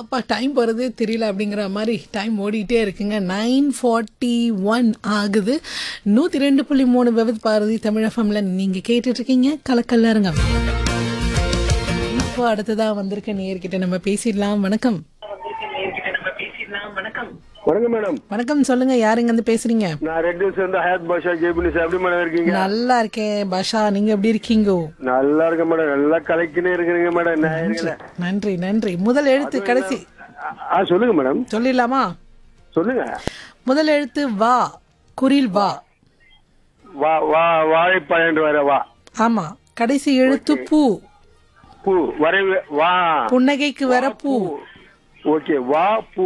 அப்பா டைம் போகிறதே தெரியல அப்படிங்கிற மாதிரி டைம் ஓடிட்டே இருக்குங்க நைன் ஃபார்ட்டி ஒன் ஆகுது நூற்றி ரெண்டு புள்ளி மூணு விபத் பாரதி தமிழஃபம்ல நீங்கள் கேட்டுட்ருக்கீங்க கலக்கல்லாருங்க இப்போ அடுத்ததாக வந்திருக்க நேர்கிட்ட நம்ம பேசிடலாம் வணக்கம் வணக்கம் மேடம் வணக்கம் சொல்லுங்க யாருங்க வந்து பேசுறீங்க நான் ரெட் நியூஸ் வந்து ஹயாத் பாஷா ஜெய்புனி சார் எப்படி மேடம் இருக்கீங்க நல்லா இருக்கேன் பாஷா நீங்க எப்படி இருக்கீங்க நல்லா இருக்கேன் மேடம் நல்லா கலைக்குனே இருக்கிறீங்க மேடம் நான் இருக்கல நன்றி நன்றி முதல் எழுத்து கடைசி ஆ சொல்லுங்க மேடம் சொல்லிடலாமா சொல்லுங்க முதல் எழுத்து வா குரில் வா வா வா வாழைப்பழம் வர வா ஆமா கடைசி எழுத்து பூ பூ வரைவு வா புன்னகைக்கு வர பூ ஓகே வா பூ